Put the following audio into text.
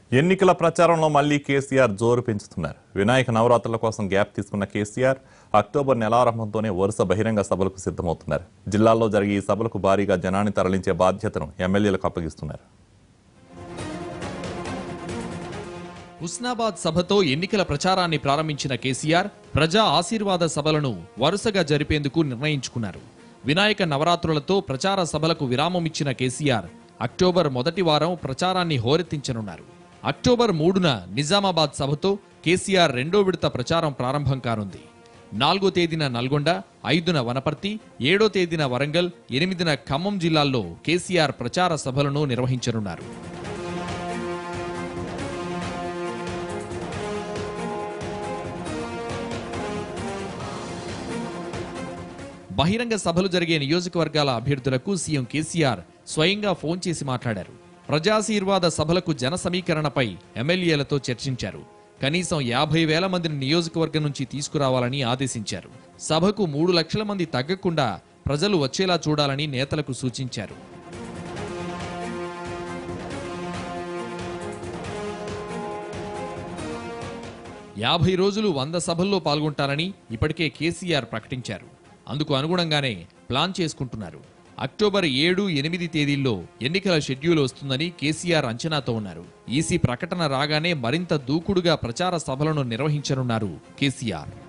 ఎన్నికల ప్రచారంలో మళ్లీ కేసీఆర్ జోరు పెంచుతున్నారు వినాయక నవరాత్రుల కోసం గ్యాప్ తీసుకున్న కేసీఆర్ అక్టోబర్ నెలారంభంతోనే వరుస బహిరంగ సభలకు సిద్ధమవుతున్నారు జిల్లాల్లో జరిగే ఈ సభలకు భారీగా జనాన్ని తరలించే బాధ్యతను ఎమ్మెల్యేలకు అప్పగిస్తున్నారు హుస్నాబాద్ సభతో ఎన్నికల ప్రచారాన్ని ప్రారంభించిన కేసీఆర్ ప్రజా ఆశీర్వాద సభలను వరుసగా జరిపేందుకు నిర్ణయించుకున్నారు వినాయక నవరాత్రులతో ప్రచార సభలకు విరామం ఇచ్చిన కేసీఆర్ అక్టోబర్ మొదటి వారం ప్రచారాన్ని హోరెత్తించనున్నారు అక్టోబర్ మూడున నిజామాబాద్ సభతో కేసీఆర్ రెండో విడత ప్రచారం ప్రారంభం కానుంది నాలుగో తేదీన నల్గొండ ఐదున వనపర్తి ఏడో తేదీన వరంగల్ ఎనిమిదిన ఖమ్మం జిల్లాల్లో కేసీఆర్ ప్రచార సభలను నిర్వహించనున్నారు బహిరంగ సభలు జరిగే నియోజకవర్గాల అభ్యర్థులకు సీఎం కేసీఆర్ స్వయంగా ఫోన్ చేసి మాట్లాడారు ప్రజాశీర్వాద సభలకు జన సమీకరణపై ఎమ్మెల్యేలతో చర్చించారు కనీసం యాభై వేల మందిని నియోజకవర్గం నుంచి తీసుకురావాలని ఆదేశించారు సభకు మూడు లక్షల మంది తగ్గకుండా ప్రజలు వచ్చేలా చూడాలని నేతలకు సూచించారు యాభై రోజులు వంద సభల్లో పాల్గొంటారని ఇప్పటికే కేసీఆర్ ప్రకటించారు అందుకు అనుగుణంగానే ప్లాన్ చేసుకుంటున్నారు అక్టోబర్ ఏడు ఎనిమిది తేదీల్లో ఎన్నికల షెడ్యూల్ వస్తుందని కేసీఆర్ అంచనాతో ఉన్నారు ఈసీ ప్రకటన రాగానే మరింత దూకుడుగా ప్రచార సభలను నిర్వహించనున్నారు కేసీఆర్